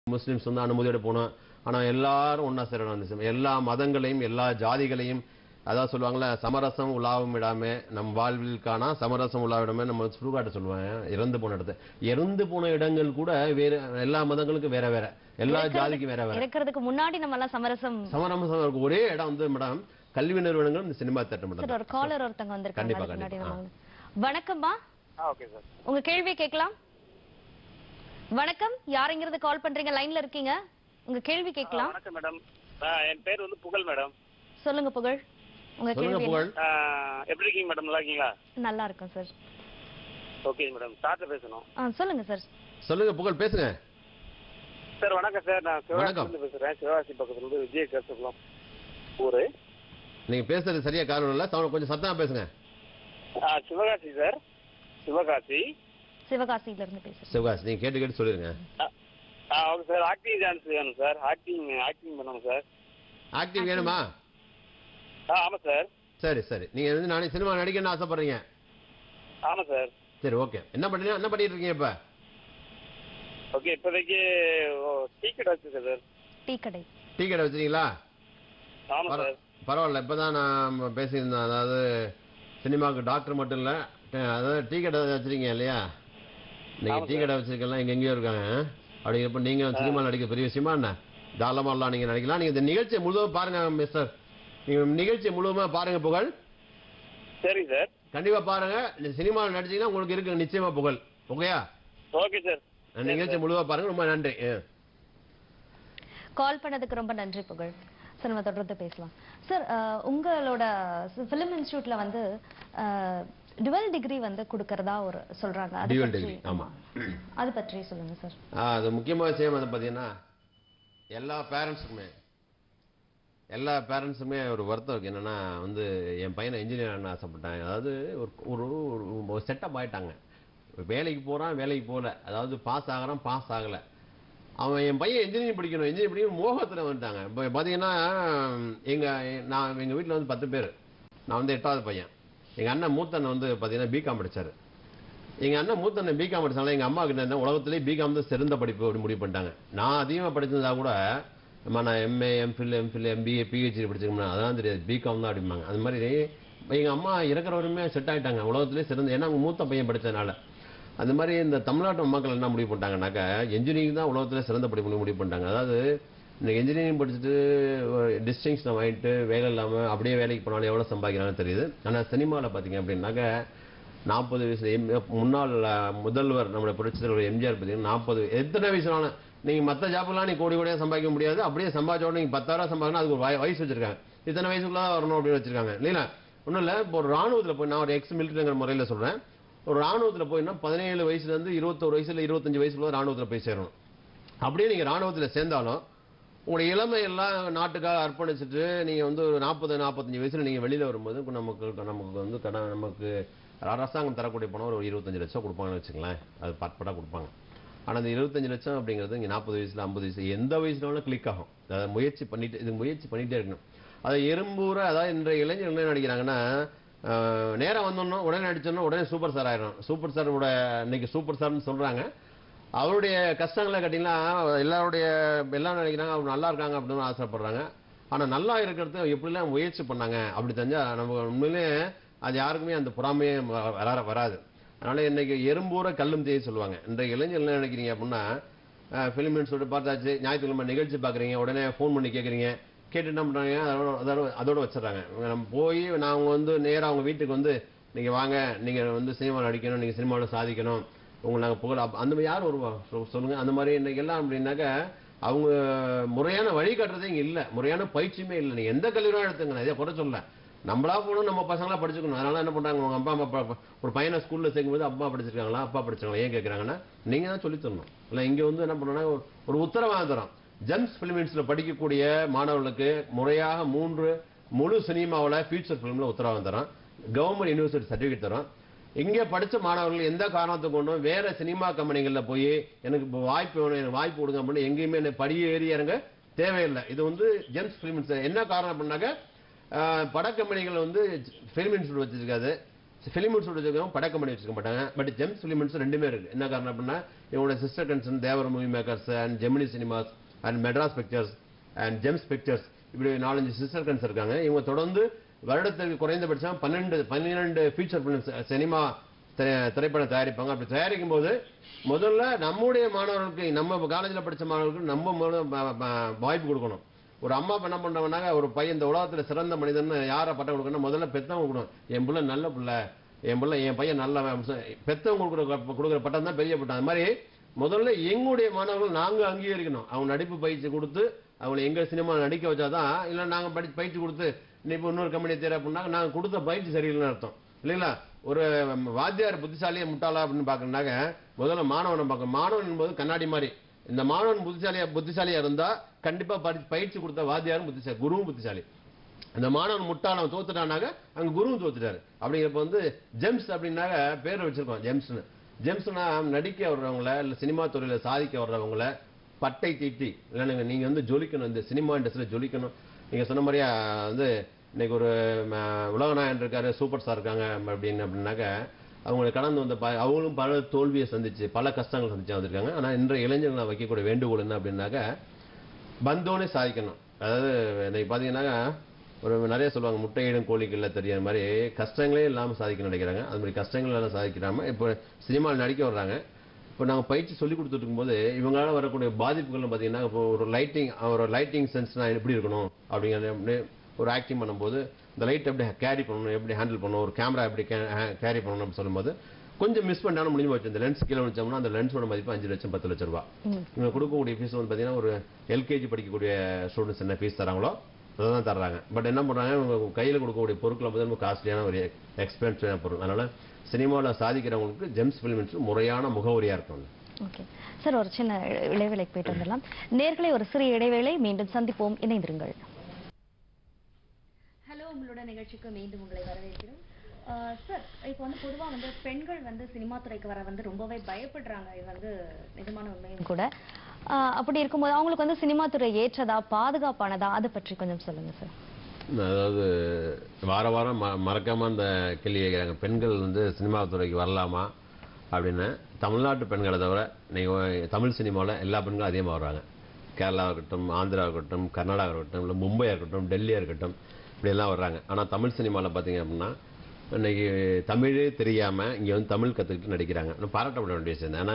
Muslims வந்து அனுமதியோட போகணும் ஆனா எல்லாரும் ஒண்ணா சேரணும் அந்த சினிமா. எல்லா மதங்களையும் எல்லா ஜாதிகளையும் அதான் சொல்லுவாங்கல்ல சமரசம் உலாவும் விடாம நம் வாழ்வில் காணா சமரசம் உலாவிடாம நம்ம சுடுகாட்ட சொல்லுவாங்க இறந்து போன இடத்த இறந்து போன இடங்கள் கூட வேற எல்லா மதங்களுக்கும் வேற வேற எல்லா ஜாதிக்கும் வேற வேற இருக்கிறதுக்கு முன்னாடி நம்ம எல்லாம் சமரசம் சமரசம் இருக்கும் ஒரே இடம் வந்து மேடம் கல்வி நிறுவனங்கள் இந்த சினிமா தேட்டர் சார் மேடம் ஒரு காலர் ஒருத்தங்க வந்திருக்காங்க கண்டிப்பா, அதுக்கு முன்னாடி கண்டிப்பா. நம்ம வணக்கம்மா ஆ ஓகே சார் உங்க கேள்வி கேட்கலாம் வணக்கம் யாருங்கிறது கால் பண்றீங்க லைன்ல இருக்கீங்க உங்க கேள்வி கேட்கலாம் வணக்கம் மேடம் என் பேர் வந்து புகழ் மேடம் சொல்லுங்க புகழ் உங்க சொல்லுங்க கேள்வி புகழ் ஆ, எப்படி இருக்கீங்க மேடம் நல்லா இருக்கீங்களா என்ன? நல்லா இருக்கும் சார் ஓகே மேடம் சார்ட்ட பேசணும் ஆ சொல்லுங்க சார் சொல்லுங்க புகழ் பேசுங்க சார் வணக்கம் சார் நான் வணக்கம். சிவகாசிலிருந்து பேசுறேன் சிவகாசி பக்கத்துல இருந்து விஜய கேசகுலம் ஊரு நீங்க பேசுறது சரியா காரணம் இல்ல சவுண்ட் கொஞ்சம் சத்தமா பேசுங்க ஆ, சிவகாசி சார் சிவகாசி சிவகாசியில இருந்து பேசுறேன் சிவகாசி நீங்க கேட்டு கேட்டு சொல்லிருங்க ஆ, ஆ ஓகே சார் ஆக்டிங் டான்ஸ் வேணும் சார் ஆக்டிங் ஆக்டிங் பண்ணணும் சார் ஆக்டிங் வேணுமா ஆ ஆமாம் சார் சரி சரி நீங்க வந்து நானே சினிமா நடிக்கணும்னு ஆசைப்படுறீங்க ஆமாம் சார் சரி ஓகே என்ன பண்ணீங்க என்ன பண்ணிட்டு இருக்கீங்க இப்ப ஓகே இப்போதைக்கு டீ கடை வச்சிருக்கேன் சார் டீ கடை டீ கடை வச்சிருக்கீங்களா ஆமாம் பர- சார் பரவாயில்ல இப்பதான் நான் பேசியிருந்தேன் அதாவது சினிமாவுக்கு டாக்டர் மட்டும் இல்ல ட- அதாவது டீ கடை வச்சிருக்கீங்க இல்லையா நீங்க ஆமா டீ கடை வச்சிருக்கலாம் இங்க எங்கேயோ இருக்காங்க அப்படிங்கிறப்ப நீங்க சினிமா நடிக்க பெரிய விஷயமா என்ன தாராளமா எல்லாம் நீங்க நடிக்கலாம் நீங்க இந்த நிகழ்ச்சியை முழுவதும் பாருங்க மிஸ்டர் நீங்க நிகழ்ச்சியை முழுவதுமா பாருங்க புகழ் சரிங்க சார் கண்டிப்பா பாருங்க இந்த சினிமாவில் நடிச்சீங்கன்னா உங்களுக்கு இருக்கு நிச்சயமா புகழ் ஓகேயா ஓகே சார் நிகழ்ச்சி முழுவா பாருங்க ரொம்ப நன்றி ஆ. கால் பண்ணதுக்கு ரொம்ப நன்றி புகழ் சார் நம்ம தொடர்ந்து பேசலாம் சார் அஹ், உங்களோட ஃபிலிம் இன்ஸ்டியூட்ல வந்து டுவெல் டிகிரி வந்து கொடுக்கறதா ஒரு சொல்றாங்க அது Dual பற்றி- degree, ஆமா. அது பற்றி சொல்லுங்க சார் ஆ, அது முக்கியமான விஷயம் வந்து பார்த்தீங்கன்னா எல்லா பேரண்ட்ஸுக்குமே எல்லா பேரண்ட்ஸுமே ஒரு வருத்தம் இருக்கு என்னன்னா வந்து என் பையனை இன்ஜினியர் ஆகணும்னு ஆசைப்பட்டாங்க அதாவது ஒரு ஒரு ஒரு செட்டப் ஆயிட்டாங்க வேலைக்கு போறான் வேலைக்கு போகல அதாவது பாஸ் ஆகுறான் பாஸ் ஆகல அவன் என் பையன் இன்ஜினியரிங் படிக்கணும் இன்ஜினியரிங் படிக்கணும் மோகத்தில் வந்துட்டாங்க இப்போ பார்த்தீங்கன்னா எங்க நான் எங்க வீட்டில் வந்து பத்து பேர் நான் வந்து எட்டாவது பையன் எங்க அண்ணன் மூத்த அண்ணன் வந்து பார்த்தீங்கன்னா பிகாம் படிச்சாரு எங்க அண்ணன் மூத்த அண்ணன் பிகாம் படிச்சாலும் எங்க அம்மா கிட்ட என்ன உலகத்திலேயே பிகாம் தான் சிறந்த படிப்பு அப்படி முடிவு பண்ணிட்டாங்க நான் அதிகமாக படிச்சிருந்தா கூட அம்மா நான் MA MPhil MPhil MBA PhD படிச்சிருக்கேன் அதெல்லாம் தெரியாது பிகாம் தான் அப்படிம்பாங்க அது மாதிரி எங்க அம்மா இறக்குற வரையுமே செட் ஆயிட்டாங்க உலகத்திலேயே சிறந்த ஏன்னா அவங்க மூத்த பையன் படிச்சதுனால அந்த மாதிரி இந்த தமிழ்நாட்டு மக்கள் என்ன முடிவு பண்ணிட்டாங்கன்னாக்கா இன்ஜினியரிங் தான் உலகத்தில் சிறந்த படிப்பு முடிவு பண்ணிட்டாங்க அதாவது இந்த இன்ஜினியரிங் படிச்சுட்டு டிஸ்டிங்ஷன் வாங்கிட்டு வேலை இல்லாமல் அப்படியே வேலைக்கு போனாலும் எவ்வளோ சம்பாதிக்கிறாங்கன்னு தெரியுது ஆனால் சினிமாவில் பார்த்தீங்க அப்படின்னாக்க நாற்பது வயசு எம் முன்னாள் அஹ், முதல்வர் நம்முடைய புரட்சித் தலைவர் எம்ஜிஆர் பார்த்தீங்கன்னா நாற்பது எத்தனை வயசுனாலும் நீங்கள் மற்ற ஜாப்லாம் நீ கோடி கோடியாக சம்பாதிக்க முடியாது அப்படியே சம்பாதிச்சோட நீங்கள் பத்தாயிரம் சம்பாதிக்கணும் அதுக்கு ஒரு வய- வயசு வச்சிருக்காங்க இத்தனை வயசுக்குள்ள தான் வரணும் அப்படின்னு வச்சிருக்காங்க இல்லைங்களா ஒன்றும் இல்லை இப்போ ஒரு ராணுவத்தில் போய் நான் ஒரு எக்ஸ் மிலிட்டரிங்கிற முறையில் சொல்கிறேன் ஒரு ராணுவத்தில் போயின்னா பதினேழு வயசுலேருந்து இருபத்தோரு வயசுல இருபத்தஞ்சு வயசுக்குள்ள ராணுவத்தில் போய் சேரணும் அப்படியே நீங்கள் ராணுவத்தில் சேர்ந்தாலும் உங்களுடைய இளமை எல்லாம் நாட்டுக்காக அர்ப்பணிச்சுட்டு நீங்கள் வந்து ஒரு நாற்பது நாற்பத்தஞ்சு வயசுல நீங்கள் வெளியில் வரும்போது இப்ப நமக்கு நமக்கு வந்து கடன் நமக்கு அரசாங்கம் தரக்கூடிய பணம் ஒரு இருபத்தஞ்சு லட்சம் கொடுப்பாங்கன்னு வச்சுங்களேன் அது பட்பட்டாக கொடுப்பாங்க ஆனால் அந்த இருபத்தஞ்சு லட்சம் அப்படிங்கிறது இங்கே நாற்பது வயசுல ஐம்பது வயசு எந்த வயசுனாலும் கிளிக் ஆகும் அதை முயற்சி பண்ணிட்டு இது முயற்சி பண்ணிட்டே இருக்கணும் அதை எறும்பூர அதாவது இன்றைய இளைஞர்கள் என்ன நினைக்கிறாங்கன்னா அஹ், நேரா வந்தோம்னா உடனே நடிச்சோம்னா உடனே சூப்பர் ஸ்டார் ஆயிடும் சூப்பர் ஸ்டாரோட இன்னைக்கு சூப்பர் ஸ்டார்னு சொல்றாங்க அவருடைய கஷ்டங்களை கேட்டிங்கன்னா எல்லாருடைய எல்லாம் நினைக்கிறாங்க அவங்க நல்லா இருக்காங்க அப்படின்னு ஆசைப்படுறாங்க ஆனா நல்லா இருக்கிறது எப்படிலாம் முயற்சி பண்ணாங்க அப்படி தெரிஞ்சா நமக்கு உண்மையிலே அது யாருக்குமே அந்த பொறாமையே வ- வராத வராது அதனால இன்னைக்கு எறும்பூர கல்லும் தேய் சொல்லுவாங்க இன்றைய இளைஞர் என்ன நினைக்கிறீங்க அப்படின்னா ஃபிலிம் சொல்லிட்டு பார்த்தாச்சு ஞாயிற்றுக்கிழமை நிகழ்ச்சி பார்க்குறீங்க உடனே ஃபோன் பண்ணி கேட்குறீங்க கேட்டு என்ன பண்ணுறாங்க அதோட அதோட அதோட வச்சிடுறாங்க நம்ம போய் நான் வந்து நேரா அவங்க வீட்டுக்கு வந்து நீங்கள் வாங்க நீங்கள் வந்து சினிமா நடிக்கணும் நீங்கள் சினிமாவில் சாதிக்கணும் உங்களை நாங்கள் புகழ அப்ப- அந்த மாதிரி யார் வருவா சொ- சொல்லுங்க அந்த மாதிரி இன்னைக்கு எல்லாம் அப்படின்னாக்க அவங்க முறையான வழிகாட்டுறதே இங்கே இல்லை முறையான பயிற்சியுமே இல்லை நீங்கள் எந்த கல்லூரியும் எடுத்துங்க நான் இதை குறை சொல்ல நம்மளா போகணும் நம்ம பசங்களா படிச்சுக்கணும் அதனால என்ன பண்றாங்க உங்க அப்பா அம்மா ப- ஒரு பையனை ஸ்கூல்ல சேர்க்கும்போது அப்பா படிச்சிருக்காங்களா அப்பா படிச்சிருக்காங்களா ஏன் கேட்கறாங்கன்னா நீங்க தான் சொல்லித் தரணும் இல்லை இங்க வந்து என்ன பண்ணணும்னா ஒரு- ஒரு உத்தரவாதம் தரோம் ஜெம்ஸ் பிலிமின்ஸ்ல படிக்கக்கூடிய மாணவர்களுக்கு முறையாக மூன்று முழு சினிமாவில் ஃபியூச்சர் ஃபிலிம்ல உத்தரவாதம் தரோம் கவர்மெண்ட் யூனிவர்சிட்டி சர்டிஃபிகேட் தரோம் இங்கே படிச்ச மாணவர்கள் எந்த காரணத்தை கொண்டும் வேற சினிமா கம்பெனிகளில் போய் எனக்கு இப்போ வாய்ப்பு வேணும் எனக்கு வாய்ப்பு கொடுங்க அப்படின்னு எங்கேயுமே என்னை படியே ஏறி இறங்க தேவையில்லை இது வந்து ஜெம்ஸ் ஃபிலிம்ஸ் என்ன காரணம் அப்படின்னாக்க ஆஹ், பட கம்பெனிகள் வந்து ஃபிலிம் இன்ஸ்டியூட் வச்சிருக்காது ஃபிலிம் இன்ஸ்டியூட் வச்சிருக்கவங்க பட கம்பெனி வச்சிருக்க மாட்டாங்க பட் ஜெம்ஸ் ஃபிலிம் இன்ஸ்டியூட் ரெண்டுமே இருக்கு என்ன காரணம் அப்படின்னா இவங்களோட sister concern Devar movie makers and Gemini cinemas and Madras pictures and Gems pictures இப்படி நாலஞ்சு சிஸ்டர் கன்ஸ் இருக்காங்க இவங்க தொடர்ந்து வருடத்திற்கு குறைந்தபட்சம் பன்னெண்டு பன்னிரெண்டு ஃபீச்சர் ஃபிலிம்ஸ் சினிமா திரைப்படம் தயாரிப்பாங்க அப்படி தயாரிக்கும் போது முதல்ல நம்முடைய மாணவர்களுக்கு நம்ம காலேஜில் படிச்ச மாணவர்களுக்கு நம்ம முதல்ல ப- ப- வாய்ப்பு கொடுக்கணும் ஒரு அம்மா அப்பா என்ன பண்றவனாங்க ஒரு பையன் இந்த உலகத்துல சிறந்த மனிதன் யாரை பட்டம் கொடுக்கணும் முதல்ல பெத்தவங்க கொடுக்கணும் என் பிள்ளை நல்ல பிள்ளை என் பிள்ளை என் பையன் நல்ல பெத்தவங்க கொடுக்குற கொடுக்குற பட்டம் தான் பெரிய பட்டம் அது மாதிரி முதல்ல எங்களுடைய மாணவர்கள் நாங்க அங்கீகரிக்கணும் அவங்க நடிப்பு பயிற்சி கொடுத்து அவங்களை எங்க சினிமா நடிக்க வச்சாதான் இல்ல நாங்க படி பயிற்சி கொடுத்து நீ இப்போ இன்னொரு கம்பெனி தேர அப்படின்னா நாங்க கொடுத்த பயிற்சி சரியில்லைன்னு அர்த்தம் இல்லைங்களா ஒரு வாத்தியார் புத்திசாலியா முட்டாளா அப்படின்னு பாக்கணும்னாக்க முதல்ல மாணவனை பார்க்க மாணவன் என்பது கண்ணாடி மாதிரி இந்த மாணவன் புத்திசாலியா புத்திசாலியா இருந்தா கண்டிப்பா படி- பயிற்சி கொடுத்த வாத்தியாரும் புத்திசாலி குருவும் புத்திசாலி அந்த மாணவன் முட்டாளன் தோத்துட்டானாக்க அங்க குருவும் தோத்துட்டாரு அப்படிங்கிறப்ப வந்து ஜெம்ஸ் அப்படின்னாக்க பேர் வச்சிருக்கோம் ஜெம்ஸ்னு ஜெம்ஸ்னா நடிக்க வர்றவங்கள இல்ல சினிமா துறையில சாதிக்க வர்றவங்கள பட்டை தீட்டி இல்லைங்க நீங்க வந்து ஜொலிக்கணும் இந்த சினிமா இண்டஸ்ட்ரியில ஜொலிக்கணும் நீங்க சொன்ன மாதிரியா வந்து இன்னைக்கு ஒரு ம, உலகநாயகன் இருக்காரு சூப்பர் ஸ்டார் இருக்காங்க அப்படின்னு அப்படின்னாக்க அவங்களை கடந்து வந்த ப- அவங்களும் பல தோல்வியை சந்திச்சு பல கஷ்டங்கள் சந்திச்சு வந்திருக்காங்க ஆனா இன்றைய இளைஞர்களை வைக்கக்கூடிய வேண்டுகோள் என்ன அப்படின்னாக்க வந்தோடனே சாதிக்கணும் அதாவது இன்னைக்கு பாத்தீங்கன்னா ஒரு நிறைய சொல்லுவாங்க முட்டையிடும் கோழிக்கு இல்லை தெரியாத மாதிரி கஷ்டங்களே இல்லாம சாதிக்க நினைக்கிறாங்க அது மாதிரி கஷ்டங்கள் எல்லாம் சாதிக்கிறாம இப்போ சினிமாவில் நடிக்க வர்றாங்க இப்போ நாங்கள் பயிற்சி சொல்லி கொடுத்துட்டு இருக்கும்போது இவங்களால வரக்கூடிய பாதிப்புகள் பார்த்தீங்கன்னா இப்போ ஒரு லைட்டிங் ஒரு லைட்டிங் சென்ஸ்னா எப்படி இருக்கணும் அப்படிங்கிற ஒரு ஆக்டிங் பண்ணும்போது இந்த லைட் எப்படி கேரி பண்ணணும் எப்படி ஹேண்டில் பண்ணணும் ஒரு கேமரா எப்படி கேரி பண்ணணும் அப்படின்னு சொல்லும்போது கொஞ்சம் மிஸ் பண்ணாலும் முடிஞ்சு போச்சு இந்த லென்ஸ் கீழே வச்சோம்னா அந்த லென்ஸோட மதிப்பு அஞ்சு லட்சம் பத்து லட்சம் ரூபாய் இவங்க கொடுக்கக்கூடிய ஃபீஸ் வந்து பார்த்தீங்கன்னா ஒரு எல்கேஜி படிக்கக்கூடிய ஸ்டூடெண்ட்ஸ் என்ன ஃபீஸ் தராங்களோ அதை தான் தர்றாங்க பட் என்ன பண்ணுறாங்க இவங்க கையில் கொடுக்கக்கூடிய பொருட்களை வந்து ரொம்ப காஸ்ட்லியான ஒரு எக்ஸ்பென்சிவான பொருள் அதனால சினிமாவில் சாதிக்கிறவங்களுக்கு ஜெம்ஸ் ஃபிலிம்ஸ் முறையான முகவரியாக இருக்கும் ஓகே சார் ஒரு சின்ன இ- இடைவேளைக்கு போயிட்டு வந்துடலாம் நேர்களை ஒரு சிறிய இடைவேளை மீண்டும் சந்திப்போம் இணைந்திருங்கள் ஹலோ உங்களோட நிகழ்ச்சிக்கு மீண்டும் உங்களை வரவேற்கிறோம் சார் இப்போ வந்து பொதுவா வந்து பெண்கள் வந்து சினிமா துறைக்கு வர வந்து ரொம்பவே பயப்படுறாங்க இது வந்து நிஜமான உண்மையும் கூட ஆஹ் அப்படி இருக்கும்போது அவங்களுக்கு வந்து சினிமா துறை ஏற்றதா பாதுகாப்பானதா அதை பற்றி கொஞ்சம் சொல்லுங்க சார் அதாவது வார வாரம் ம மறக்காம அந்த கேள்வி கேட்குறாங்க பெண்கள் வந்து சினிமா துறைக்கு வரலாமா அப்படின்னு தமிழ்நாட்டு பெண்களை தவிர நீங்கள் தமிழ் சினிமாவில் எல்லா பெண்களும் அதிகமாக வர்றாங்க கேரளா இருக்கட்டும் ஆந்திரா இருக்கட்டும் கர்நாடகா இருக்கட்டும் இல்லை மும்பையாக இருக்கட்டும் டெல்லியாக இருக்கட்டும் இப்படியெல்லாம் வர்றாங்க ஆனால் தமிழ் சினிமாவில் பார்த்தீங்க அப்படின்னா இன்னைக்கு தமிழே தெரியாமல் இங்கே வந்து தமிழ் கற்றுக்கிட்டு நடிக்கிறாங்க இன்னும் பாராட்டப்பட வேண்டிய விஷயம் தான். ஏன்னா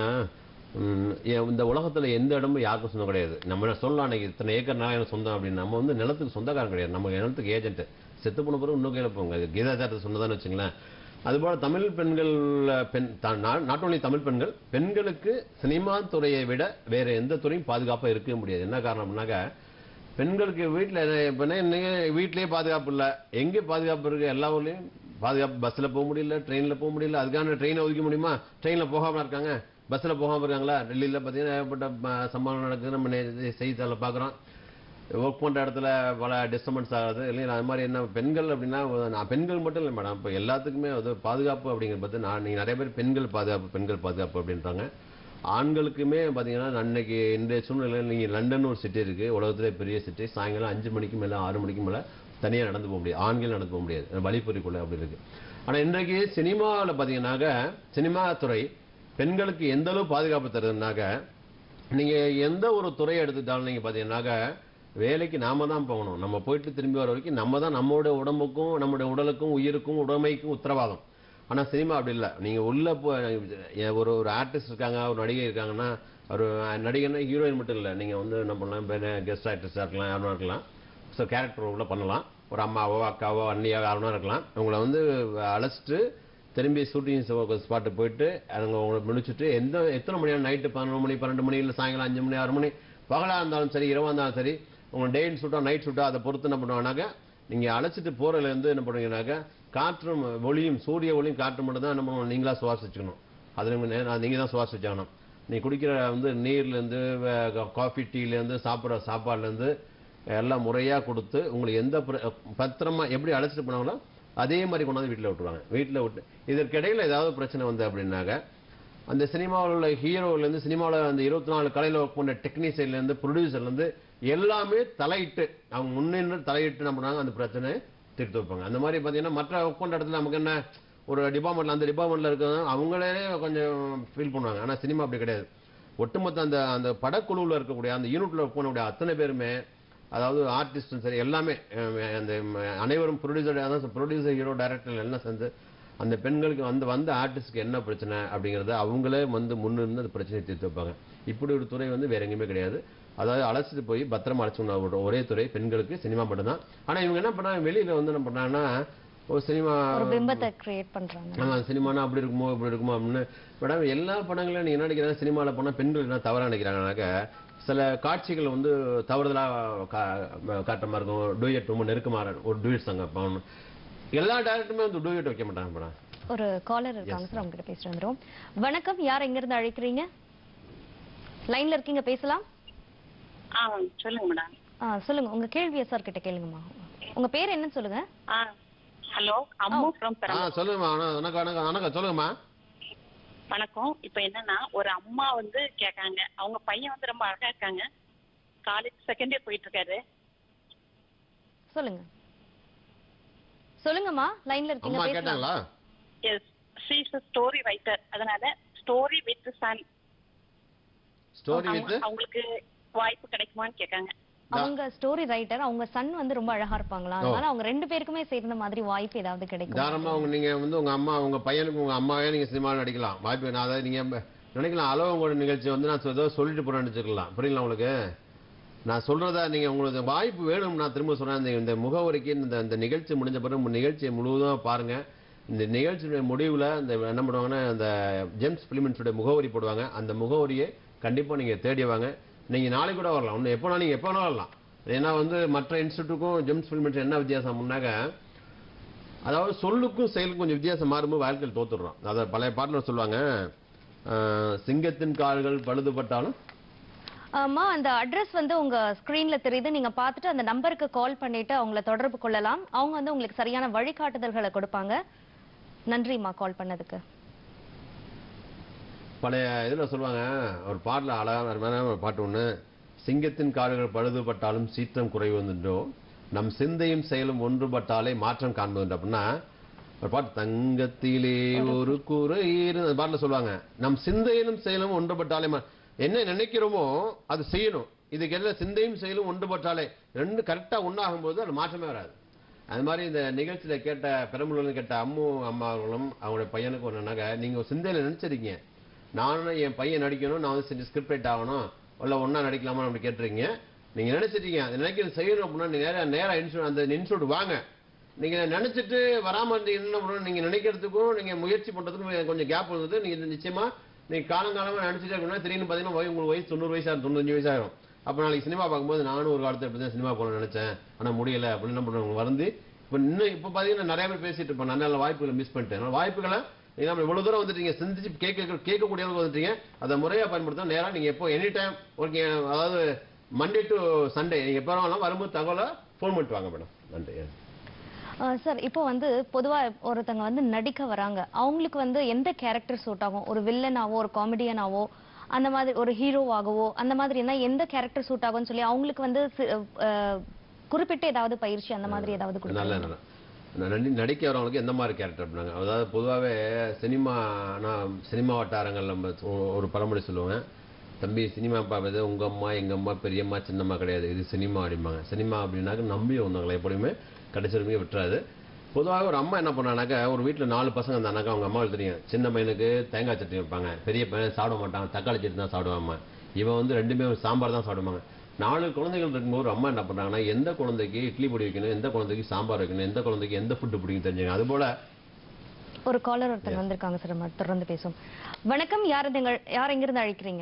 ம், ஏன் இந்த உலகத்தில் எந்த இடமும் யாருக்கும் சொந்தம் கிடையாது நம்ம சொல்லலாம் அன்னைக்கு இத்தனை ஏக்கர் நிலம் எனக்கு சொந்தம் அப்படின்னு நம்ம வந்து நிலத்துக்கு சொந்தக்காரன் கிடையாது நம்ம நிலத்துக்கு ஏஜென்ட் செத்து போன பிறகு இன்னும் கையில் போங்க இது கீதாச்சாரத்தை சொன்னதான்னு வச்சுங்களேன் அதுபோல் தமிழ் பெண்கள் பெண் நாட் only தமிழ் பெண்கள் பெண்களுக்கு சினிமா துறையை விட வேற எந்த துறையும் பாதுகாப்பாக இருக்கவே முடியாது என்ன காரணம் அப்படின்னாக்கா பெண்களுக்கு வீட்டில் இப்போ இன்னைக்கு வீட்லயே பாதுகாப்பு இல்லை எங்கே பாதுகாப்பு இருக்கு எல்லா ஊர்லேயும் பாதுகாப்பு பஸ்ஸில் போக முடியல ட்ரெயினில் போக முடியல அதுக்கான ட்ரெயினை ஒதுக்க முடியுமா ட்ரெயினில் போகாம இருக்காங்க பஸ்ஸில் போகாம இருக்காங்களா டெல்லியில் பார்த்தீங்கன்னா ஏகப்பட்ட ம- சம்பவம் நடக்குது நம்ம நே- செய்தித்தாளில் பார்க்குறோம் ஒர்க் பண்ணுற இடத்துல பல டிஸ்டர்பன்ஸ் ஆகுது இல்லைங்களா அது மாதிரி என்ன பெண்கள் அப்படின்னா நான் பெண்கள் மட்டும் இல்லை மேடம் இப்போ எல்லாத்துக்குமே அது பாதுகாப்பு அப்படிங்கிறது நான் நீங்கள் நிறைய பேர் பெண்கள் பாதுகாப்பு பெண்கள் பாதுகாப்பு அப்படின்றாங்க ஆண்களுக்குமே பார்த்தீங்கன்னா அன்னைக்கு இன்றைய சூழ்நிலையில் நீங்கள் லண்டன் ஒரு சிட்டி இருக்குது உலகத்திலே பெரிய சிட்டி சாயங்காலம் அஞ்சு மணிக்கு மேலே ஆறு மணிக்கு மேலே தனியாக நடந்து போக முடியாது ஆண்கள் நடந்து போக முடியாது வழிப்பறிக்குள்ள அப்படி இருக்கு ஆனால் இன்றைக்கு சினிமாவில் பார்த்தீங்கன்னாக்க சினிமா துறை பெண்களுக்கு எந்த அளவு பாதுகாப்பு தருதுனாக்க நீங்க எந்த ஒரு துறையை எடுத்துட்டாலும் நீங்க பாத்தீங்கன்னாக்க வேலைக்கு நாம தான் போகணும் நம்ம போயிட்டு திரும்பி வர வரைக்கும் நம்ம தான் நம்மளுடைய உடம்புக்கும் நம்முடைய உடலுக்கும் உயிருக்கும் உடைமைக்கும் உத்தரவாதம் ஆனா சினிமா அப்படி இல்லை நீங்க உள்ள போ எ- ஒரு ஒரு ஆர்டிஸ்ட் இருக்காங்க ஒரு நடிகை இருக்காங்கன்னா ஒரு நடிகர்னா ஹீரோயின் மட்டும் இல்லை நீங்க வந்து என்ன பண்ணலாம் கெஸ்ட் ஆர்டிஸ்டாக இருக்கலாம் யாரும் இருக்கலாம் ஸோ கேரக்டர் உள்ள பண்ணலாம் ஒரு அம்மாவோ அக்காவோ அண்ணியோ யாருனா இருக்கலாம் உங்களை வந்து அழைச்சிட்டு திரும்பி ஷூட்டிங் ஸ்பாட்டு போயிட்டு அவங்க உங்களை முடிச்சுட்டு எந்த எத்தனை மணி நைட்டு பதினொரு மணி பன்னெண்டு மணி இல்லை சாயங்காலம் அஞ்சு மணி ஆறு மணி பகலாக இருந்தாலும் சரி இரவா இருந்தாலும் சரி உங்களை டே ஷூட்டோ நைட் ஷூட்டோ அதை பொறுத்து என்ன பண்ணுவாங்கனாக்க நீங்கள் அழைச்சிட்டு போகிறதுலேருந்து என்ன பண்ணுவீங்கன்னாக்க காற்றும் ஒளியும் சூரிய ஒளியும் காற்று மட்டும் தான் என்ன பண்ணுவோம் நீங்களா சுவாசிச்சுக்கணும் அதில் நீங்கள் தான் சுவாசிச்சாகணும் நீ குடிக்கிற வந்து நீர்லேருந்து காஃபி டீலேருந்து சாப்பிட்ற சாப்பாடுலேருந்து எல்லாம் முறையாக கொடுத்து உங்களுக்கு எந்த பிர- பத்திரமா எப்படி அழைச்சிட்டு போனாங்களோ அதே மாதிரி கொண்டாந்து வீட்டில் விட்டுருவாங்க வீட்டில் விட்டு இதற்கிடையில் ஏதாவது பிரச்சனை வந்து அப்படின்னாக்க அந்த சினிமாவில் உள்ள ஹீரோலேருந்து சினிமாவில் அந்த இருபத்தி நாலு கலையில் ஒர்க் பண்ண டெக்னீஷியன்லேருந்து ப்ரொடியூசர்லேருந்து எல்லாமே தலையிட்டு அவங்க முன்னின்று தலையிட்டு என்ன பண்ணுறாங்க அந்த பிரச்சனையை தீர்த்து வைப்பாங்க அந்த மாதிரி பார்த்தீங்கன்னா மற்ற ஒர்க் பண்ணுற இடத்துல நமக்கு என்ன ஒரு டிபார்ட்மெண்ட்ல அந்த டிபார்ட்மெண்ட்ல இருக்கிறவங்க அவங்களே கொஞ்சம் ஃபீல் பண்ணுவாங்க ஆனா சினிமா அப்படி கிடையாது ஒட்டுமொத்த அந்த அந்த படக்குழுவில் இருக்கக்கூடிய அந்த யூனிட்ல போனக்கூடிய அத்தனை பேருமே அதாவது ஆர்டிஸ்டும் சரி எல்லாமே அஹ், அந்த ம- அனைவரும் ப்ரொடியூசர் அதான் ப்ரொடியூசர் ஹீரோ டைரக்டர் எல்லாம் சேர்ந்து அந்த பெண்களுக்கு வந்து வந்த ஆர்டிஸ்ட்க்கு என்ன பிரச்சனை அப்படிங்கறத அவங்களே வந்து முன்னிருந்து அந்த பிரச்சனையை தீர்த்து வைப்பாங்க இப்படி ஒரு துறை வந்து வேற எங்கேயுமே கிடையாது அதாவது அழைச்சிட்டு போய் பத்திரமா அழைச்சு ஒரு ஒரே துறை பெண்களுக்கு சினிமா மட்டும்தான் ஆனா இவங்க என்ன பண்ணாங்க வெளியில வந்து என்ன பண்ணாங்கன்னா ஒரு சினிமா ஒரு பிம்பத்தை கிரியேட் பண்றாங்க ஆமா சினிமானா அப்படி இருக்குமோ இப்படி இருக்குமோ அப்படின்னு மேடம் எல்லா படங்களும் நீங்க என்ன நினைக்கிறாங்க சினிமால போனா பெண்கள் என்ன தவறா நினைக்கிறாங்கனாக்க சில காட்சிகள் வந்து தவறுதலா கா- காட்டுற மாதிரி இருக்கும் டூயட் ரொம்ப நெருக்கமா இருக்கும். ஒரு டூயட் சாங் வைப்பாங்க எல்லா டேரக்டருமே வந்து டூயட் வைக்க மாட்டாங்க மேடம் ஒரு காலர் இருக்காங்க சார் அவங்க கிட்ட பேசிட்டு வந்துரும் வணக்கம் யார் எங்க இருந்து அழைக்கிறீங்க லைன்ல இருக்கீங்க பேசலாம் ஆ சொல்லுங்க மேடம் ஆ சொல்லுங்க உங்க கேள்வியை சார் கிட்ட கேளுங்கம்மா உங்க பேர் என்னன்னு சொல்லுங்க ஆ ஹலோ அம்மு ஃப்ரம் ஆ சொல்லுங்கம்மா வணக்கம் வணக்கம் வணக்கம் வணக்கம் சொல்லுங்கம்மா வணக்கம் இப்போ என்னன்னா ஒரு அம்மா வந்து கேட்காங்க அவங்க பையன் வந்து ரொம்ப அழகா இருக்காங்க காலேஜ் செகண்ட் இயர் போயிட்டு இருக்காரு சொல்லுங்க சொல்லுங்கம்மா லைன்ல இருக்கீங்க அம்மா பேசலாம் கேட்டாங்களா எஸ் ஷீஸ் ஸ்டோரி ரைட்டர் அதனால story with Sun story with அவங்களுக்கு வாய்ப்பு கிடைக்குமான்னு கேட்காங்க அவங்க ஸ்டோரி ரைட்டர் அவங்க சன் வந்து ரொம்ப அழகா இருப்பாங்களா அதனால அவங்க ரெண்டு பேருக்குமே சேர்ந்த மாதிரி வாய்ப்பு ஏதாவது கிடைக்கும் தாராளமா உங்க நீங்க வந்து உங்க அம்மா உங்க பையனுக்கு உங்க அம்மாவே நீங்க சினிமாவில் நடிக்கலாம் வாய்ப்பு நான் அதாவது நீங்க நினைக்கலாம் அளவு உங்களோட நிகழ்ச்சி வந்து நான் ஏதோ சொல்லிட்டு போறேன் நினைச்சுக்கலாம் புரியுங்களா உங்களுக்கு நான் சொல்றதா நீங்க உங்களுக்கு வாய்ப்பு வேணும் நான் திரும்ப சொல்றேன் இந்த- இந்த முகவரிக்கு இந்த இந்த நிகழ்ச்சி முடிஞ்ச பிறகு உங்க நிகழ்ச்சியை முழுவதும் பாருங்க இந்த நிகழ்ச்சியுடைய முடிவுல இந்த என்ன பண்ணுவாங்கன்னா இந்த ஜேம்ஸ் பிலிமெண்ட்ஸுடைய முகவரி போடுவாங்க அந்த முகவரியை கண்டிப்பா நீங்க தேடி வாங்க நீங்க நாளைக்கு கூட வரலாம் ஒன்று எப்போனா நீங்க எப்போ வேணாலும் வரலாம் ஏன்னா வந்து மற்ற இன்ஸ்டியூட்டுக்கும் ஜேம்ஸ் பிலிமெண்ட்ஸ் என்ன வித்தியாசம்னாக்க அதாவது சொல்லுக்கும் செயலுக்கும் கொஞ்சம் வித்தியாசம் மாறும்போது வாழ்க்கையில் தோத்துடுறோம் அதை பழைய பாட்டில் சொல்லுவாங்க அஹ், சிங்கத்தின் கால்கள் பழுதுபட்டாலும் ஆமா அந்த அட்ரஸ் வந்து உங்க ஸ்கிரீன்ல தெரியுது நீங்க பார்த்துட்டு அந்த நம்பருக்கு கால் பண்ணிட்டு அவங்கள தொடர்பு கொள்ளலாம் அவங்க வந்து உங்களுக்கு சரியான வழிகாட்டுதல்களை கொடுப்பாங்க நன்றிம்மா கால் பண்ணதுக்கு பழைய இதில் சொல்லுவாங்க ஒரு பாட்டில் அழகான அருமையான ஒரு பாட்டு ஒன்று சிங்கத்தின் கால்கள் பழுதுபட்டாலும் சீற்றம் குறைவு வந்துட்டோ நம் சிந்தையும் செயலும் ஒன்றுபட்டாலே மாற்றம் காண்பது அப்படின்னா ஒரு பாட்டு தங்கத்திலே ஒரு குறை இரு- அந்த பாட்டில் சொல்லுவாங்க நம் சிந்தையிலும் செயலும் ஒன்றுபட்டாலே மா- என்ன நினைக்கிறோமோ அது செய்யணும் இதுக்கு எல்லாம் சிந்தையும் செயலும் ஒன்றுபட்டாலே ரெண்டு கரெக்டா ஒன்றாகும் போது அது மாற்றமே வராது அது மாதிரி இந்த நிகழ்ச்சியில கேட்ட பெரம்பலூர்ல கேட்ட அம்மு அம்மா அவர்களும் அவங்களுடைய பையனுக்கு ஒரு நகை நீங்க ஒரு சிந்தையில நினைச்சிருக்கீங்க நானும் என் பையன் நடிக்கணும் நான் வந்து ஸ்கிரிப்ட் ரைட் ஆகணும் இல்ல ஒண்ணா நடிக்கலாமா அப்படி கேட்டிருக்கீங்க நீங்க நினைச்சிட்டீங்க அது நினைக்கிறது செய்யணும் அப்படின்னா நீங்க நேரா நேரா இன்ஸ்டியூட் அந்த இன்ஸ்டியூட் வாங்க நீங்க நினைச்சிட்டு வராம இருந்தீங்க என்ன பண்ணணும் நீங்க நினைக்கிறதுக்கும் நீங்க முயற்சி பண்றதுக்கும் கொஞ்சம் கேப் இருந்தது நீங்க நிச்சயமா நீங்க காலங்காலமா நினைச்சிட்டே இருக்கணும் திடீர்னு பாத்தீங்கன்னா வய- உங்களுக்கு வயசு தொண்ணூறு வயசா தொண்ணூத்தஞ்சு வயசாயிரும் அப்ப நாளைக்கு சினிமா பார்க்கும்போது நானும் ஒரு காலத்துல இப்படி தான் சினிமா போகணும்னு நினைச்சேன் ஆனா முடியல அப்படின்னு என்ன பண்ணுவாங்க வந்து இப்ப இன்னும் இப்ப பாத்தீங்கன்னா நிறைய பேர் பேசிட்டு இருப்பாங்க நல்ல நல்ல வாய்ப்புகளை மிஸ் பண்ணிட்டேன் அதனால வாய்ப்புகளை நீங்க நம்ம இவ்வளவு தூரம் வந்துட்டீங்க சிந்திச்சு கேட்க கேட்கக்கூடியவங்க வந்துட்டீங்க அதை முறையா பயன்படுத்தணும் நேரா நீங்க எப்போ எனி டைம் ஓகே அதாவது மண்டே டு சண்டே நீங்க எப்போ வேணாலும் வரும்போது தகவலை ஃபோன் பண்ணிட்டு வாங்க மேடம் நன்றி சார் இப்போ வந்து பொதுவா ஒருத்தங்க வந்து நடிக்க வராங்க அவங்களுக்கு வந்து எந்த கேரக்டர் சூட் ஆகும் ஒரு வில்லனாவோ ஒரு காமெடியனாவோ அந்த மாதிரி ஒரு ஹீரோவாகவோ அந்த மாதிரி இருந்தா எந்த கேரக்டர் சூட் ஆகும்னு சொல்லி அவங்களுக்கு வந்து சி- அஹ், குறிப்பிட்ட ஏதாவது பயிற்சி அந்த மாதிரி ஏதாவது நல்ல கொடுக்கலாம் நல்ல நான் நடி நடிக்க வரவங்களுக்கு எந்த மாதிரி கேரக்டர் அப்படின்னாங்க அதாவது பொதுவாகவே சினிமா நான் சினிமா வட்டாரங்கள் நம்ம ஒ- ஒரு பழமொழி சொல்லுவேன் தம்பி சினிமா பார்ப்பது உங்க அம்மா எங்க அம்மா பெரியம்மா சின்னம்மா கிடையாது இது சினிமா அப்படிம்பாங்க சினிமா அப்படின்னாக்க நம்பி வந்தவங்களை எப்படியுமே கடைசி வரைக்கும் விட்டுறாது பொதுவாக ஒரு அம்மா என்ன பண்ணானாக்கா ஒரு வீட்டில் நாலு பசங்க இருந்தானாக்கா அவங்க அம்மாவுக்கு தெரியும் சின்ன பையனுக்கு தேங்காய் சட்னி வைப்பாங்க பெரிய பையன் சாப்பிட மாட்டான் தக்காளி சட்னி தான் சாப்பிடுவாங்க இவன் வந்து ரெண்டுமே ஒரு சாம்பார் தான் சாப்பிடுவாங்க நாலு குழந்தைகள் இருக்கும்போது ஒரு அம்மா என்ன பண்றாங்கன்னா எந்த குழந்தைக்கு இட்லி பொடி வைக்கணும் எந்த குழந்தைக்கு சாம்பார் வைக்கணும் எந்த குழந்தைக்கு எந்த ஃபுட்டு பிடிக்கும் தெரிஞ்சுங்க அதுபோல ஒரு காலர் ஒருத்தங்க வந்திருக்காங்க சார் நம்ம தொடர்ந்து பேசுவோம் வணக்கம் யார் எங்க யார் எங்கிருந்து அழைக்கிறீங்க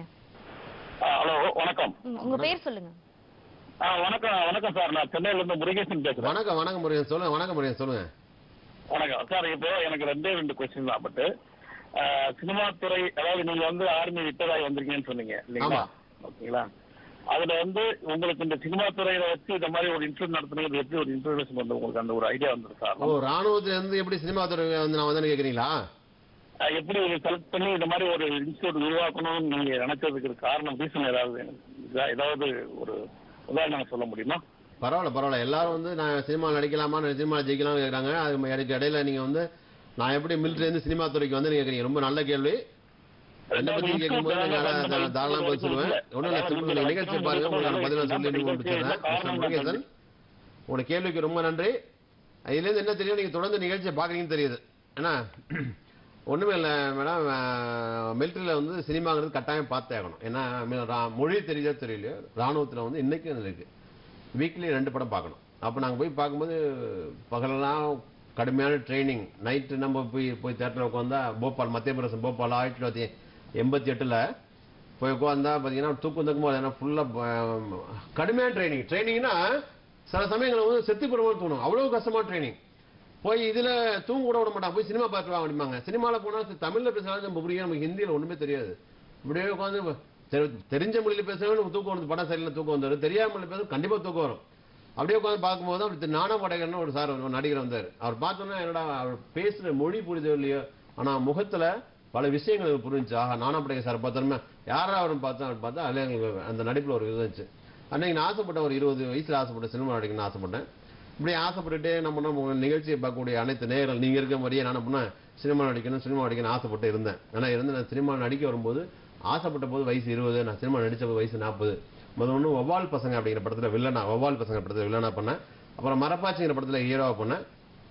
ஹலோ வணக்கம் ம், உங்க பேர் சொல்லுங்க ஆ வணக்கம் வணக்கம் சார் நான் சென்னையில இருந்து முருகேசன் பேசுறேன் வணக்கம் வணக்கம் முருகன் சொல்லுங்க வணக்கம் முருகன் சொல்லுங்க வணக்கம் சார் இப்போ எனக்கு ரெண்டே ரெண்டு கொஸ்டின் தான் பட்டு சினிமா துறை அதாவது நீங்க வந்து ஆர்மி ரிட்டர் வந்திருக்கீங்கன்னு சொன்னீங்க இல்லைங்களா ஆமா. ஓகேங்களா அதுல வந்து உங்களுக்கு இந்த சினிமா துறையில வச்சு இந்த மாதிரி ஒரு இன்டர்வியூ நடத்துறது எப்படி ஒரு இன்ட்ரோடக்ஷன் வந்து உங்களுக்கு அந்த ஒரு ஐடியா வந்தது சார் ஓ ராணுவத்துல இருந்து எப்படி சினிமா துறை வந்து நான் வந்து கேக்குறீங்களா அஹ் எப்படி செலக்ட் பண்ணி இந்த மாதிரி ஒரு இன்ஸ்டியூட் உருவாக்கணும்னு நீங்க நினைச்சதுக்கு காரணம் ரீசன் ஏதாவது இதா- ஏதாவது ஒரு உதாரணம் சொல்ல முடியுமா பரவாயில்ல பரவாயில்ல எல்லாரும் வந்து நான் சினிமா நடிக்கலாமா நான் சினிமா ஜெயிக்கலாம்னு கேட்குறாங்க அது எனக்கு இடையில நீங்க வந்து நான் எப்படி மிலிட்டரி இருந்து சினிமா துறைக்கு வந்து கேக்குறீங்க ரொம்ப நல்ல கேள்வி என்ன பத்தி கேட்கும்போது நான் தா- தாராளமா பதில் சொல்லுவேன் ஒன்றும் இல்லை சிம்பிள் நீங்க நிகழ்ச்சி பாருங்க உங்களுக்கு பதிலாக சொல்லி முடிச்சிடுறேன் மிஸ்டர் முருகேசன் உங்களோட கேள்விக்கு ரொம்ப நன்றி இதுலேருந்து என்ன தெரியும் நீங்க தொடர்ந்து நிகழ்ச்சியை பார்க்குறீங்கன்னு தெரியுது ஏன்னா ஒண்ணுமே இல்லை மேடம் மிலிட்டரியில் வந்து சினிமாங்கிறது கட்டாயம் பார்த்தே ஆகணும் ஏன்னா மி- ரா- மொழி தெரியுதோ தெரியலையோ ராணுவத்தில் வந்து இன்னைக்கும் அது இருக்கு வீக்லி ரெண்டு படம் பார்க்கணும் அப்போ நாங்கள் போய் பார்க்கும்போது பகலெல்லாம் கடுமையான ட்ரைனிங் நைட்டு நம்ம போய் போய் தேட்டரில் உட்காந்தா போபால் மத்திய பிரதேசம் போபால் ஆயிரத்தி தொள்ளாயிரத்தி எண்பத்தி எட்டில் போய் உட்காந்தா பார்த்தீங்கன்னா தூக்கம் தூக்கமாக ஏன்னா ஃபுல்லாக கடுமையான ட்ரைனிங் ட்ரைனிங்னா சில சமயங்களில் வந்து செத்து போடுவோம்னு தோணும் அவ்வளோ கஷ்டமான ட்ரைனிங் போய் இதுல தூங்க கூட விட மாட்டாங்க போய் சினிமா பார்த்து வா அப்படிம்பாங்க சினிமால போனா சரி, தமிழ்ல பேசினாலும் நம்ம புரியும் நமக்கு ஹிந்தியில ஒண்ணுமே தெரியாது இப்படியே உட்காந்து தெரி- தெரிஞ்ச மொழியில பேசுறவங்க தூக்கம் வந்து படம் சரியில்லை தூக்கம் வந்துடும் தெரியாத மொழியில பேச கண்டிப்பா தூக்கம் வரும் அப்படியே உட்காந்து பார்க்கும்போது தான் அப்படி நானா படகர்னு ஒரு சார் ஒரு நடிகர் வந்தார் அவர் பார்த்தோன்னா என்னடா அவர் பேசுற மொழி புரியுதோ இல்லையோ ஆனா முகத்துல பல விஷயங்கள் எனக்கு புரிஞ்சுச்சு ஆஹா நானா படகர் சார் பார்த்தோமே யாரா அவரும் பார்த்தா அவர் பார்த்தா அதுல எங்களுக்கு அந்த நடிப்புல ஒரு இது இருந்துச்சு அன்னைக்கு நான் ஆசைப்பட்டேன் ஒரு இருபது வயசுல ஆசைப்பட்டேன் சினிமா நடிக்கணும்னு ஆசைப்பட்டேன் இப்படி ஆசைப்பட்டுட்டே என்ன பண்ண உங்க நிகழ்ச்சியை பார்க்கக்கூடிய அனைத்து நேயர்கள் நீங்க இருக்க மாதிரியே நான் என்ன பண்ணேன் சினிமா நடிக்கணும் சினிமா நடிக்கணும் ஆசைப்பட்டு இருந்தேன் ஆனா இருந்து நான் சினிமா நடிக்க வரும்போது ஆசைப்பட்ட போது வயசு இருபது நான் சினிமா நடிச்ச போது வயசு நாற்பது முதல் ஒன்று ஒவ்வால் பசங்க அப்படிங்கிற படத்துல வில்லனா ஒவ்வால் பசங்க படத்துல வில்லனா பண்ணேன் அப்புறம் மரப்பாச்சிங்கிற படத்துல ஹீரோவா பண்ணேன்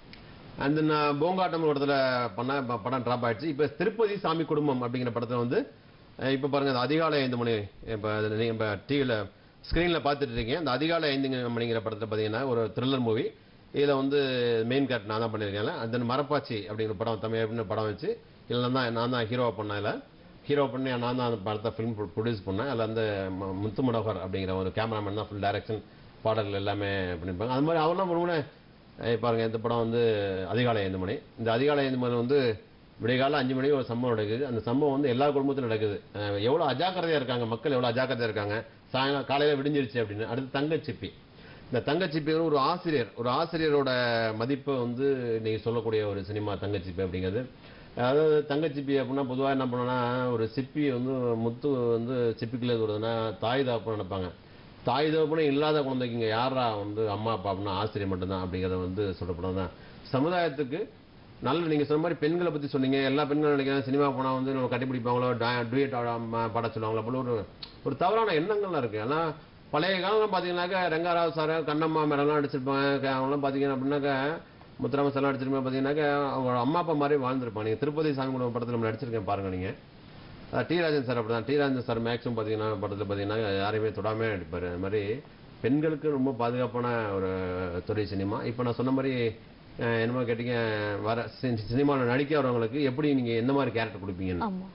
அண்ட் நான் போங்காட்டம் படத்துல பண்ண ப- படம் டிராப் ஆயிடுச்சு இப்போ திருப்பதி சாமி குடும்பம் அப்படிங்கிற படத்துல வந்து அஹ் இப்ப பாருங்க அந்த அதிகாலை ஐந்து மணி இப்போ நீங்க இப்போ டிவியில் ஸ்க்ரீனில் பார்த்துட்டு இருக்கீங்க அந்த அதிகாலை ஐந்து மணிங்கிற படத்துல பார்த்தீங்கன்னா ஒரு த்ரில்லர் மூவி இதில் வந்து மெயின் கேரக்டர் நான் தான் பண்ணியிருக்கேன் அந்த மரப்பாச்சி அப்படிங்கிற படம் தமிழ் அப்படின்னு படம் வச்சு இதில் தான் நான் தான் ஹீரோவா பண்ணேன் இதில் ஹீரோ பண்ணி நான் தான் அந்த படத்தை ஃபிலிம் ப்ரொடியூஸ் பண்ணேன் அதில் அந்த ம- முத்து மனோகர் அப்படிங்கிற ஒரு கேமராமேன் தான் ஃபுல் டைரக்ஷன் பாடல்கள் எல்லாமே பண்ணியிருப்பாங்க அது மாதிரி அவர்லாம் பண்ணுவோன்னே ஏய் பாருங்க இந்த படம் வந்து அதிகாலை ஐந்து மணி இந்த அதிகாலை ஐந்து மணி வந்து விடியகாலம் அஞ்சு மணிக்கு ஒரு சம்பவம் நடக்குது அந்த சம்பவம் வந்து எல்லா குடும்பத்திலும் நடக்குது அஹ் எவ்வளவு அஜாக்கிரதையா இருக்காங்க மக்கள் எவ்வளவு அஜாக்கிரதையா இருக்காங்க சாயங்காலம் காலையில விடிஞ்சிருச்சு அப்படின்னு அடுத்து தங்கச்சிப்பி இந்த தங்கச்சிப்பி வந்து ஒரு ஆசிரியர் ஒரு ஆசிரியரோட மதிப்பை வந்து நீங்க சொல்லக்கூடிய ஒரு சினிமா தங்கச்சிப்பி அப்படிங்கிறது அதாவது தங்கச்சிப்பி அப்படின்னா பொதுவாக என்ன பண்ணோம்னா ஒரு சிப்பி வந்து முத்து வந்து சிப்பிக்குள்ளே வருதுன்னா தாய் தாப்புன்னு நினைப்பாங்க தாய் தகப்பனும் இல்லாத குழந்தைக்கு இங்க யாரா வந்து அம்மா அப்பா அப்படின்னா ஆசிரியர் மட்டும்தான் அப்படிங்கிறத வந்து சொல்லப்படும் தான் சமுதாயத்துக்கு நல்ல நீங்க சொன்ன மாதிரி பெண்களை பத்தி சொன்னீங்க எல்லா பெண்களும் நினைக்கிறேன் சினிமா போனா வந்து நம்ம கட்டிப்பிடிப்பாங்களோ டூயட் பாட சொல்லுவாங்களோ அப்படி ஒரு ஒரு தவறான எண்ணங்கள்லாம் இருக்கு ஆனா பழைய காலம் பாத்தீங்கன்னாக்கா ரங்கராவ் சார் கண்ணம்மா மேடம்லாம் நடிச்சிருப்பாங்க அவங்களாம் பாத்தீங்கன்னா அப்படின்னாக்கா முத்துராம சார் நடிச்சிருப்பாங்க பாத்தீங்கன்னாக்கா அவங்க அம்மா அப்பா மாதிரி வாழ்ந்திருப்பாங்க நீங்க திருப்பதி சாமி குடும்பம் படத்துல நம்ம நடிச்சிருக்கேன் பாருங்க நீங்க அஹ் டி ராஜன் சார் அப்படிதான் டி ராஜன் சார் மேக்ஸிமம் பார்த்தீங்கன்னா படத்தில் பார்த்தீங்கன்னா யாரையுமே தொடாமே நடிப்பார் அது மாதிரி பெண்களுக்கு ரொம்ப பாதுகாப்பான ஒரு துறை சினிமா இப்போ நான் சொன்ன மாதிரி அஹ், என்னமோ கேட்டீங்க வர சினிமாவில் நடிக்க வரவங்களுக்கு எப்படி நீங்கள் எந்த மாதிரி கேரக்டர் கொடுப்பீங்கன்னு ஆமா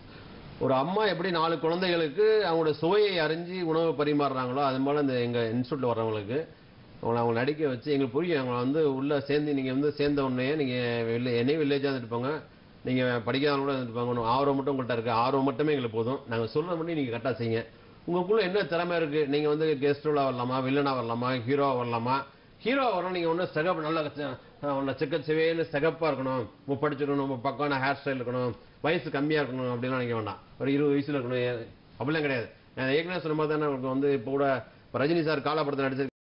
ஒரு அம்மா எப்படி நாலு குழந்தைகளுக்கு அவங்களோட சுவையை அறிஞ்சு உணவு பரிமாறுறாங்களோ அது போல இந்த எங்க இன்ஸ்டியூட்ல வர்றவங்களுக்கு அவங்கள அவங்க நடிக்க வச்சு எங்களுக்கு புரியும் அவங்கள வந்து உள்ள சேர்ந்து நீங்க வந்து சேர்ந்த உடனே நீங்க வில்லே என்னையும் வில்லேஜா இருந்துருப்பாங்க நீங்க படிக்காதவங்க கூட இருந்துருப்பாங்க ஒண்ணும் ஆர்வம் மட்டும் உங்கள்கிட்ட இருக்கு ஆர்வம் மட்டுமே எங்களுக்கு போதும் நாங்க சொல்ற பண்ணி நீங்க கரெக்டா செய்யுங்க உங்களுக்குள்ள என்ன திறமை இருக்கு நீங்க வந்து கெஸ்ட் ரோலா வரலாமா வில்லனா வரலாமா ஹீரோவா வரலாமா ஹீரோ வரணும் நீங்க ஒன்றும் சிகப்பு நல்ல உன்னை சிக்க சிவேன்னு சிகப்பா இருக்கணும் உங்க படிச்சிருக்கணும் ரொம்ப பக்கான ஹேர் ஸ்டைல் இருக்கணும் வயசு கம்மியா இருக்கணும் அப்படிலாம் நினைக்க வேண்டாம் ஒரு இருபது வயசுல இருக்கணும் அப்படிலாம் கிடையாது நான் ஏற்கனவே சொன்ன மாதிரி தானே உங்களுக்கு வந்து இப்போ கூட இப்ப ரஜினி சார் காலா படத்தில் நடிச்சிருக்க